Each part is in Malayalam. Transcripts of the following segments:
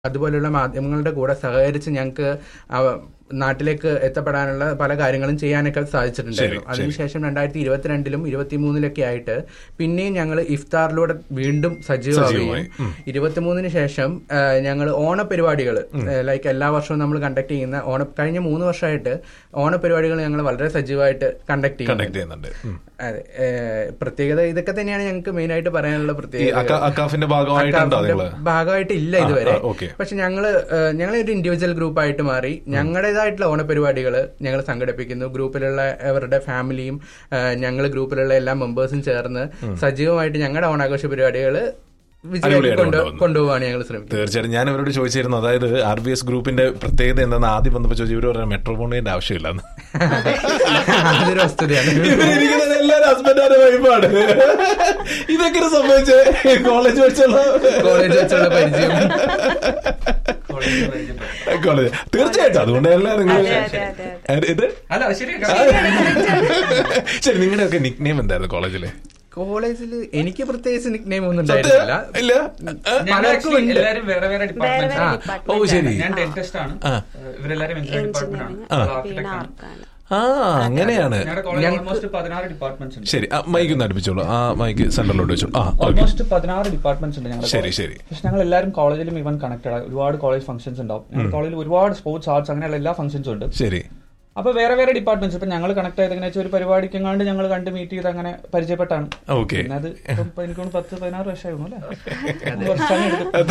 അതുപോലെയുള്ള മാധ്യമങ്ങളുടെ കൂടെ സഹകരിച്ച് ഞങ്ങൾക്ക് അവ- നാട്ടിലേക്ക് എത്തപ്പെടാനുള്ള പല കാര്യങ്ങളും ചെയ്യാനൊക്കെ സാധിച്ചിട്ടുണ്ടായിരുന്നു ശരി, ശരി. അതിനുശേഷം രണ്ടായിരത്തി ഇരുപത്തിരണ്ടിലും ഇരുപത്തിമൂന്നിലൊക്കെ ആയിട്ട് പിന്നെയും ഞങ്ങൾ ഇഫ്താറിലൂടെ വീണ്ടും സജീവമാവുകയും സജീവമായി. ഉം. ഇരുപത്തിമൂന്നിന് ശേഷം ഞങ്ങൾ ഓണപരിപാടികൾ ലൈക്ക് എല്ലാ വർഷവും നമ്മൾ കണ്ടക്ട് ചെയ്യുന്ന ഓണ കഴിഞ്ഞ മൂന്ന് വർഷമായിട്ട് ഓണപരിപാടികൾ ഞങ്ങൾ വളരെ സജീവമായിട്ട് കണ്ടക്ട് കണ്ടക്ട് ചെയ്യുന്നുണ്ട് ചെയ്യുന്നുണ്ട് ഉം. അതെ ഏഹ് പ്രത്യേകത ഇതൊക്കെ തന്നെയാണ് ഞങ്ങൾക്ക് മെയിൻ ആയിട്ട് പറയാനുള്ള ഈ പ്രത്യേകത അക്ക- അക്കാഫിന്റെ ഭാഗമായിട്ടുണ്ടോ അക്കാഫിന്റെ നിങ്ങള് ഭാഗമായിട്ട് ഇല്ല ഇതുവരെ ആ, ഓക്കേ. പക്ഷെ ഞങ്ങള് ഏഹ്, ഞങ്ങൾ ഒരു ഇൻഡിവിജ്വൽ ഗ്രൂപ്പായിട്ട് മാറി ഞങ്ങളുടേതായിട്ടുള്ള ഓണപരിപാടികൾ ഞങ്ങൾ സംഘടിപ്പിക്കുന്നു ഗ്രൂപ്പിലുള്ള അവരുടെ ഫാമിലിയും ഞങ്ങൾ ഗ്രൂപ്പിലുള്ള എല്ലാ മെമ്പേഴ്സും ചേർന്ന് സജീവമായിട്ട് ഞങ്ങളുടെ ഓണാഘോഷ പരിപാടികൾ വിജയമാക്കി അടിപൊളിയായിട്ട് കൊണ്ട് കൊണ്ടുപോകുന്നു. കൊണ്ടുപോകാണ് ഞങ്ങൾ ശ്രമിക്കുന്നത് തീർച്ചയായിട്ടും ഞാൻ ഇവരോട് ചോദിച്ചിരുന്നു അതായത് ആർ ബി എസ് ഗ്രൂപ്പിന്റെ പ്രത്യേകത എന്താണെന്ന് ആദ്യം വന്നപ്പോൾ ചോദിച്ചു ഇവർ പറഞ്ഞ മെട്രോപോണിന്റെ ആവശ്യമില്ലെന്ന് അതൊരു വസ്തുതയാണ് ഇവരിരിക്കുന്നത് എല്ലാവരും ഹസ്ബൻഡ് വൈഫാണ് ഇതൊക്കെ സംഭവിച്ചേ കോളേജ് വെച്ചുള്ള കോളേജ് വെച്ചുള്ള പരിചയം കോളേജ് തീർച്ചയായിട്ടും അതുകൊണ്ടല്ല നിങ്ങൾ അതെ, അതെ, അതെ, ഇത് അല്ല ശരി ശരി നിങ്ങളുടെ ഒക്കെ നിക് നെയിം എന്തായിരുന്നു കോളേജിലെ കോളേജിൽ എനിക്ക് പ്രത്യേകിച്ച് നിക് നെയിം ഒന്നും സത്യം? ഉണ്ടായിരുന്നില്ല ഇല്ല പലർക്കും ഉണ്ട്. എല്ലാരും വേറെ വേറെ വേറെ ഡിപ്പാർട്ട്മെന്റ് വേറെ ആ. ഓ ഡിപ്പാർട്ട്മെന്റ് ശരി ഞാൻ ഡെന്റിസ്റ്റ് ആണ് ആ. ഇവരെല്ലാരും എഞ്ചിനീയറിംഗ് ഡിപ്പാർട്ട്മെന്റ് ആണ് എഞ്ചിനീയറിംഗ് വീണ ആർക്കിടെക്ട് ആണ് ആർക്കാണ് ആ അങ്ങനെയാണ് ഞങ്ങളുടെ കോളേജ് ഞങ്ങൾക്ക് ഓൾമോസ്റ്റ് പതിനാറ് ഡിപ്പാർട്ട്മെന്റ്സ് ഉണ്ട് ശരി മൈക്ക് ഒന്ന് അടുപ്പിച്ചോളൂ ആ മൈക്ക് സെന്ററിലോട്ട് വെച്ചോളൂ ആ ഓക്കെ ഓൾമോസ്റ്റ് പതിനാറ് ഡിപ്പാർട്ട്മെന്റ്സ് ഉണ്ട് ഞങ്ങളുടെ ശരി, college. ശരി. പക്ഷെ ഞങ്ങൾ എല്ലാവരും കോളേജിലും ഇവൻ കണക്റ്റഡ് ആണ് ഒരുപാട് കോളേജ് ഫംഗ്ഷൻസ് ഉണ്ടാവും ഞങ്ങളുടെ കോളേജിൽ ഒരുപാട് സ്പോർട്സ് ആർട്സ് അങ്ങനെയുള്ള എല്ലാ ഫംഗ്ഷൻസും ഉണ്ട് ശരി അപ്പൊ വേറെ വേറെ ഡിപ്പാർട്ട്മെന്റ്സ് ഇപ്പൊ ഞങ്ങൾ കണക്ട് ആയത് എങ്ങനെ വെച്ചാൽ ഒരു പരിപാടിക്ക് എങ്ങാണ്ട് ഞങ്ങൾ കണ്ട് മീറ്റ് ചെയ്ത് അങ്ങനെ പരിചയപ്പെട്ടാണ് ഓക്കെ പിന്നെ അത് ഇപ്പം ഇപ്പൊ എനിക്ക് തോന്നുന്നു പത്ത് പതിനാറ് വർഷമായിരുന്നു അല്ലേ കുറച്ച് സമയം എടുക്കും.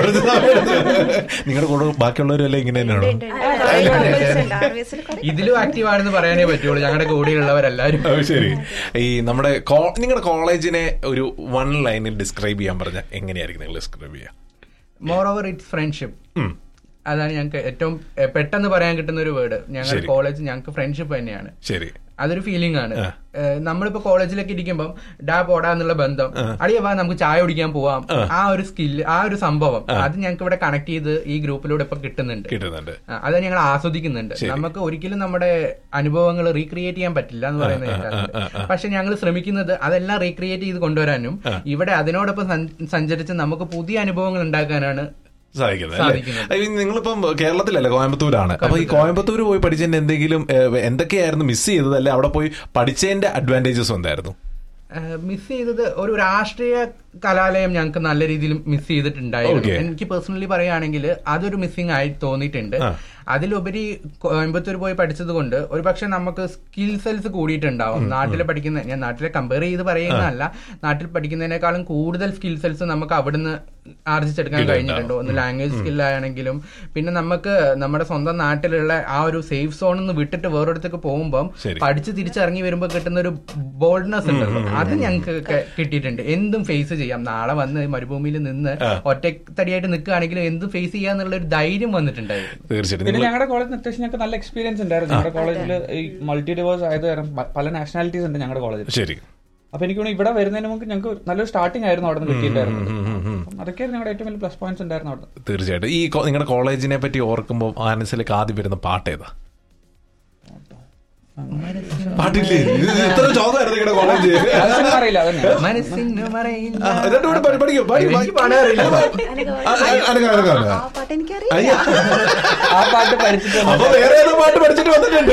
നിങ്ങളുടെ കൂടെ ബാക്കിയുള്ളവരെല്ലാം ഇങ്ങനെ തന്നെയാണോ ഉണ്ട്, ഉണ്ട്. കുറേ couples ഉണ്ട്. RVS ല് കുറേ ഇതിലും ആക്റ്റീവ് ആണെന്ന് പറയാനേ പറ്റുള്ളൂ ഞങ്ങളുടെ കൂടെയുള്ളവരെല്ലാരും അത് ശരി ഈ നമ്മുടെ കോ- നിങ്ങളുടെ കോളേജിനെ ഒരു വൺ ലൈനിൽ ഡിസ്ക്രൈബ് ചെയ്യാൻ പറഞ്ഞ എങ്ങനെയായിരിക്കും നിങ്ങൾ ഡിസ്ക്രൈബ് ചെയ്യുക മോർ ഓവർ ഇറ്റ്സ് ഫ്രണ്ട്ഷിപ്പ് ഉം. അതാണ് ഞങ്ങൾക്ക് ഏറ്റവും എ, പെട്ടെന്ന് പറയാൻ കിട്ടുന്ന ഒരു വേർഡ് ഞങ്ങളുടെ ശരി. കോളേജ് ഞങ്ങൾക്ക് ഫ്രണ്ട്ഷിപ്പ് തന്നെയാണ് ശരി അതൊരു ഫീലിംഗ് ആണ് ആ. ഏ, നമ്മളിപ്പോ കോളേജിലൊക്കെ ഇരിക്കുമ്പോൾ ഡാ പോടാ എന്നുള്ള ബന്ധം അടിയ വാ നമുക്ക് ചായ കുടിക്കാൻ പോവാം ആ ഒരു സ്കില്ല് ആ ഒരു സംഭവം അത് ഞങ്ങൾക്ക് ഇവിടെ കണക്ട് ചെയ്ത് ഈ ഗ്രൂപ്പിലൂടെ ഇപ്പൊ കിട്ടുന്നുണ്ട് കിട്ടുന്നുണ്ട് ആ, അത് ഞങ്ങൾ ആസ്വദിക്കുന്നുണ്ട് നമുക്ക് ഒരിക്കലും നമ്മുടെ അനുഭവങ്ങൾ റീക്രിയേറ്റ് ചെയ്യാൻ പറ്റില്ല എന്ന് പറയുന്നത് കേൾക്കാറുണ്ട്. പക്ഷെ ഞങ്ങൾ ശ്രമിക്കുന്നത് അതെല്ലാം റീക്രിയേറ്റ് ചെയ്ത് കൊണ്ടുവരാനും ഇവിടെ അതിനോടൊപ്പം സഞ്ച- സഞ്ചരിച്ച് നമുക്ക് പുതിയ അനുഭവങ്ങൾ ഉണ്ടാക്കാനാണ് സാധിക്കുന്നത് സാധിക്കുന്നത്. അല്ലേ? ഈ നിങ്ങളിപ്പം കേരളത്തിലല്ലേ കോയമ്പത്തൂരാണ് അപ്പൊ ഈ കോയമ്പത്തൂർ പോയി പഠിച്ചതിന്റെ എന്തെങ്കിലും ഏഹ്, എന്തൊക്കെയായിരുന്നു മിസ് ചെയ്തത് അല്ലെ അവിടെ പോയി പഠിച്ചതിന്റെ അഡ്വാൻറ്റേജസ് എന്തായിരുന്നു മിസ് ചെയ്തത് ഒരു രാഷ്ട്രീയ കലാലയം ഞങ്ങൾക്ക് നല്ല രീതിയിൽ മിസ് ചെയ്തിട്ടുണ്ടായിരുന്നു Okay. എനിക്ക് പേഴ്സണലി പറയുകയാണെങ്കിൽ അതൊരു മിസ്സിംഗ് ആയി തോന്നിയിട്ടുണ്ട് ആ. അതിലുപരി കോയമ്പത്തൂർ പോയി പഠിച്ചത് കൊണ്ട് ഒരു പക്ഷെ നമുക്ക് സ്കിൽ സെൽസ് കൂടിയിട്ടുണ്ടാവും നാട്ടിൽ പഠിക്കുന്ന ഞാൻ നാട്ടിലെ കമ്പയർ ചെയ്ത് പറയുന്നതല്ല നാട്ടിൽ പഠിക്കുന്നതിനേക്കാളും കൂടുതൽ സ്കിൽ സെൽസ് നമുക്ക് അവിടുന്ന് ആർജിച്ചെടുക്കാൻ കഴിഞ്ഞിട്ടുണ്ട് ഒന്ന് ലാംഗ്വേജ് സ്കില്ലാണെങ്കിലും പിന്നെ നമുക്ക് നമ്മുടെ സ്വന്തം നാട്ടിലുള്ള ആ ഒരു സേഫ് സോണിൽ നിന്ന് വിട്ടിട്ട് വേറൊരിടത്തേക്ക് പോകുമ്പോൾ ശരി. പഠിച്ച് തിരിച്ചിറങ്ങി വരുമ്പോൾ കിട്ടുന്ന ഒരു ബോൾഡ്നെസ് ഉണ്ടല്ലോ അത് ഞങ്ങൾക്ക് കിട്ടിയിട്ടുണ്ട് എന്തും ഫേസ് ചെയ്യാം നാളെ വന്ന് മരുഭൂമിയിൽ നിന്ന് ഒറ്റത്തടിയായിട്ട് നിൽക്കുകയാണെങ്കിലും എന്തും ഫേസ് ചെയ്യാന്നുള്ള ഒരു ധൈര്യം വന്നിട്ടുണ്ടായിരുന്നു തീർച്ചയായിട്ടും പിന്നെ നിങ്ങൾ ഞങ്ങളുടെ കോളേജിൽ അത്യാവശ്യം ഞങ്ങൾക്ക് നല്ല എക്സ്പീരിയൻസ് ഉണ്ടായിരുന്നു ഞങ്ങളുടെ കോളേജിൽ ഈ മൾട്ടി ഡിവേഴ്സ് ആയത് കാരണം പ- പല നാഷണാലിറ്റീസ് ഉണ്ട് ഞങ്ങളുടെ കോളേജിൽ ശരി അപ്പൊ എനിക്ക് തോന്നുന്നു ഇവിടെ വരുന്നതിന് മുമ്പ് ഞങ്ങൾക്ക് നല്ലൊരു സ്റ്റാർട്ടിംഗ് ആയിരുന്നു അവിടെ നിന്ന് കിട്ടിയിട്ടുണ്ടായിരുന്നത് അപ്പം അതൊക്കെയായിരുന്നു ഞങ്ങളുടെ ഏറ്റവും വലിയ പ്ലസ് പോയിന്റ്സ് ഉണ്ടായിരുന്നു അവിടെ തീർച്ചയായിട്ടും ഈ കോ- നിങ്ങളുടെ കോളേജിനെ പറ്റി ഓർക്കുമ്പോൾ മനസ്സിലേക്ക് ആദ്യം വരുന്ന പാട്ട് ഏതാ പാട്ടില്ലേ ഇത് ഇത്ര ചോദ്യമായിരുന്നു നിങ്ങളുടെ കോളേജ് അതൊന്നും അറിയില്ല അതന്നെ മനസ്സിന് മറയില്ല. ആ, എന്നിട്ട് ഇവിടെ പഠി- പഠിക്കൂ, പഠി- എനിക്ക് പാടാൻ അറിയില്ല. ആ, ആ, അനക്ക, അനക്ക, അനക്ക. ആ പാട്ട് എനിക്കറിയില്ല അയ്യ. ആ പാട്ട് പഠിച്ചിട്ട് അപ്പൊ വേറെ ഏതോ പാട്ട് പഠിച്ചിട്ട് വന്നിട്ടുണ്ട്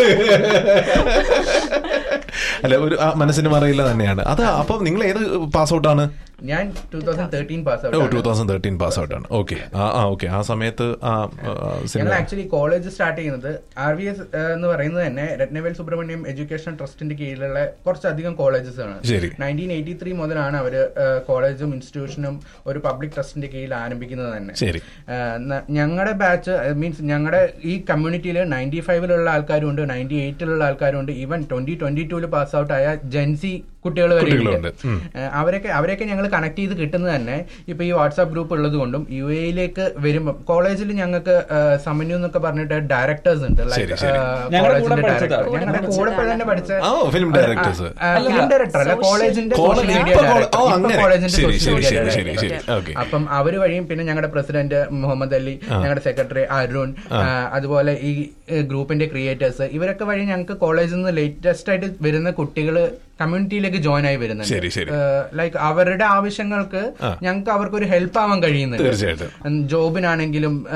അല്ല ഒരു ആ, മനസ്സിന് മറയില്ല തന്നെയാണ് അത് അപ്പം നിങ്ങൾ ഏത് പാസ് ഔട്ടാണ് ഞാൻ ടൂ തൗസൻഡ് തേർട്ടീൻ പാസ് ഓ out two thousand thirteen pass ഔട്ടാണ് ഓക്കെ ആ ആ ഓക്കെ ആ സമയത്ത് ആ ആ, ഞങ്ങൾ സിനിമ ആക്ച്വലി കോളേജ് സ്റ്റാർട്ട് ചെയ്യുന്നത് ആർ വി എസ് എന്ന് പറയുന്നത് തന്നെ രത്നവേൽ സുബ്രഹ്മണ്യം എഡ്യൂക്കേഷൻ ട്രസ്റ്റിന്റെ കീഴിലുള്ള കുറച്ചധികം കോളേജസ് ആണ് ശരി. നയൻറ്റീൻ എയ്റ്റി ത്രീ മുതലാണ് അവര് കോളേജും ഇൻസ്റ്റിറ്റ്യൂഷനും ഒരു പബ്ലിക് ട്രസ്റ്റിന്റെ കീഴിൽ ആരംഭിക്കുന്നത് തന്നെ ശരി ഞങ്ങളുടെ ബാച്ച് മീൻസ് ഞങ്ങളുടെ ഈ കമ്മ്യൂണിറ്റിയിൽ നയൻറ്റി ഫൈവിലുള്ള ആൾക്കാരും ഉണ്ട് നയൻറ്റി എയ്റ്റിലുള്ള ആൾക്കാരും ഉണ്ട് ഈവൻ ട്വന്റി ട്വന്റി ടൂല് പാസ് ഔട്ട് ആയ ജെൻസി കുട്ടികൾ വരെ കുട്ടികളുണ്ട്. ഉണ്ട്. ഉം. ഏഹ് അവരൊക്കെ അവരെയൊക്കെ ഞങ്ങൾ കണക്ട് ചെയ്ത് കിട്ടുന്നത് തന്നെ ഇപ്പൊ ഈ വാട്സാപ്പ് ഗ്രൂപ്പ് ഉള്ളത് കൊണ്ടും യു എയിലേക്ക് വരുമ്പോൾ കോളേജിൽ ഞങ്ങൾക്ക് ഏഹ് സമന്യു എന്നൊക്കെ പറഞ്ഞിട്ട് ഡയറക്ടേഴ്സ് ഉണ്ട് ശരി, ശരി. ഞങ്ങളുടെ കൂടെ പഠിച്ചതാ. ഞങ്ങളുടെ കൂടെ തന്നെ പഠിച്ച ആ ഫിലിം ഡയറക്ടേഴ്സ് ഫിലിം ഡയറക്ടർ അല്ല കോളേജിന്റെ കോളേജ് സോഷ്യൽ മീഡിയ ഇപ്പൊ കോളേ- ഡയറക്ടർ ഓ, ഇപ്പൊ അങ്ങനെ. കോളേജിന്റെ ശരി, സോഷ്യൽ ശരി, മീഡിയ ശരി, ഡയറക്ടർ. ശരി, ശരി. ഓക്കേ. അപ്പം അവര് വഴിയും പിന്നെ ഞങ്ങളുടെ പ്രസിഡന്റ് മുഹമ്മദ് അലി ഞങ്ങളുടെ സെക്രട്ടറി അരുൺ ആ, അതുപോലെ ഈ ഏഹ്, ഗ്രൂപ്പിന്റെ ക്രിയേറ്റേഴ്സ് ഇവരൊക്കെ വഴി ഞങ്ങൾക്ക് കോളേജിൽ നിന്ന് ലേറ്റസ്റ്റ് ആയിട്ട് വരുന്ന കുട്ടികൾ കമ്മ്യൂണിറ്റിയിലേക്ക് ജോയിൻ ആയി വരുന്നുണ്ട് ശരി, ശരി. ലൈക്ക് അവരുടെ ആവശ്യങ്ങൾക്ക് ഞങ്ങൾക്ക് അവർക്ക് ഒരു ഹെൽപ്പ് ആവാൻ കഴിയുന്നുണ്ട് തീർച്ചയായിട്ടും ജോബിനാണെങ്കിലും